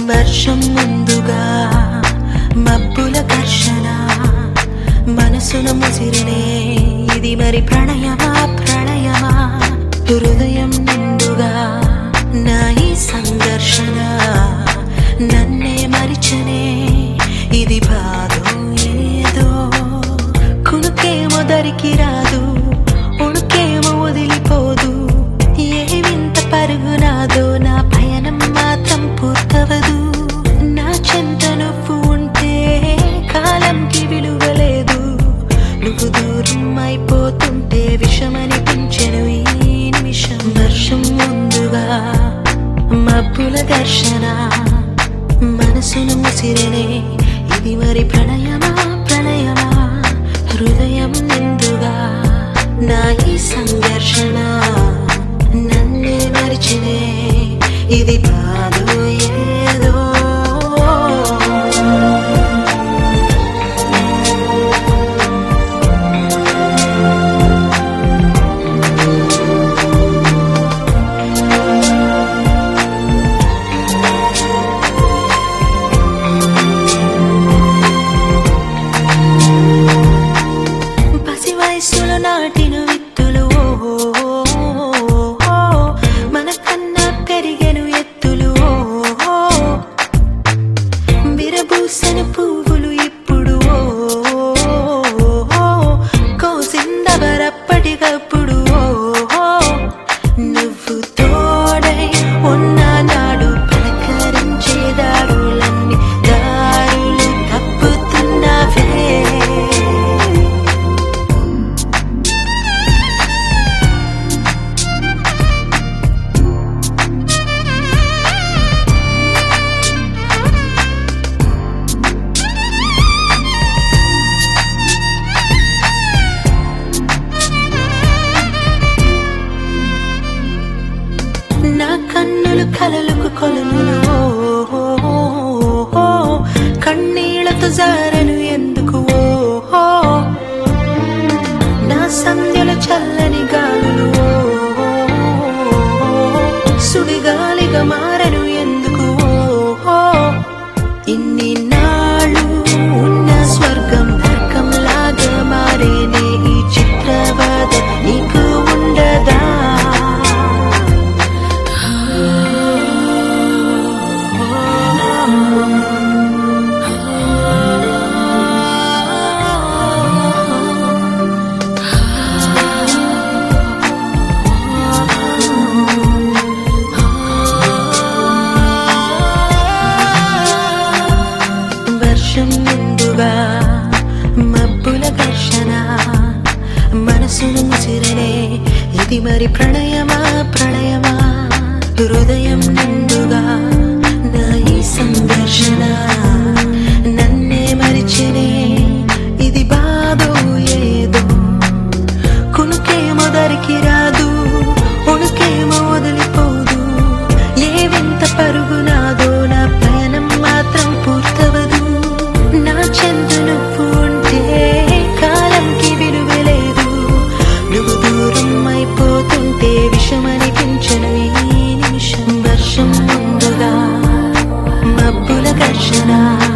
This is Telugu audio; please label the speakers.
Speaker 1: వర్షం ముందుగా మబ్బుల ఘర్షణ మనసును ముసిరినే ఇది మరి ప్రణయమా ప్రణయమా హృదయం నిండుగా నా ఈ సంఘర్షణ నన్నే మరిచనే ఇది బాధో ఏదో కునుకేమో దరికి రాదు ఉణుకేమో వదిలిపోదు ఏ వింత పరుగునాదో నా పయనం మాత్రం పూర్తవదు నా చెంత నువ్వు ఉంటే కాలంకి విలువలేదు నువ్వు దూరం అయిపోతుంటే విషమనిపించెను ఈ నిమిషం వర్షం ముందుగా మబ్బుల ఘర్షణ మనసును ముసిరనే ఇది మరి ప్రణయమా ప్రణయమా హృదయం నిండుగా నా ఈ సంఘర్షణ నన్నే మరిచినే ఇది బాధో ఏదో పసి వయసులో నాటిన విత్తులు ఓహో మన కన్నా పెరిగెను ఎత్తులు ఓహో విరబూసని పువ్వులు ఇప్పుడు ఓహో కోసిందవరప్పటికప్పుడు ఓహో నువ్వు తోడై ఉన్న నాడు పలకరించే దారులన్నీ దారులు తప్పుతున్నవే నా కన్నులు కలలకు కొలనులు ఓహో కన్నీళ్లతో జారను ఎందుకు ఓహో నా సంధ్యల చల్లని గాలులు ఓహో సుడిగాలిగా మారను ఎందుకు ఓహో ఇన్ని నాళ్ళు ఉన్న స్వర్గం నరకం లాగా మారేనే ఈ చిత్రవద నీకు ఉండదా వర్షం ముందుగా మబ్బుల ఘర్షణ మనసును ముసిరనే ఇది మరి ప్రణయమా ప్రణయమా హృదయం నిండుగా నా ఈ సంఘర్షణ నన్నే మరిచినే ఇది బాధో ఏదో కునుకేమో దరికి రాదు ఉణుకేమో వదిలిపోదు ఏ వింత పరుగునాదో నా ప్రయాణం మాత్రం పూర్తవదు నా చెంత నువ్వు ఉంటే కాలంకి విలువలేదు నువ్వు దూరం అయిపోతుంటే విషమనిపించను ఈ నిమిషం వర్షం ముందుగా మబ్బుల ఘర్షణ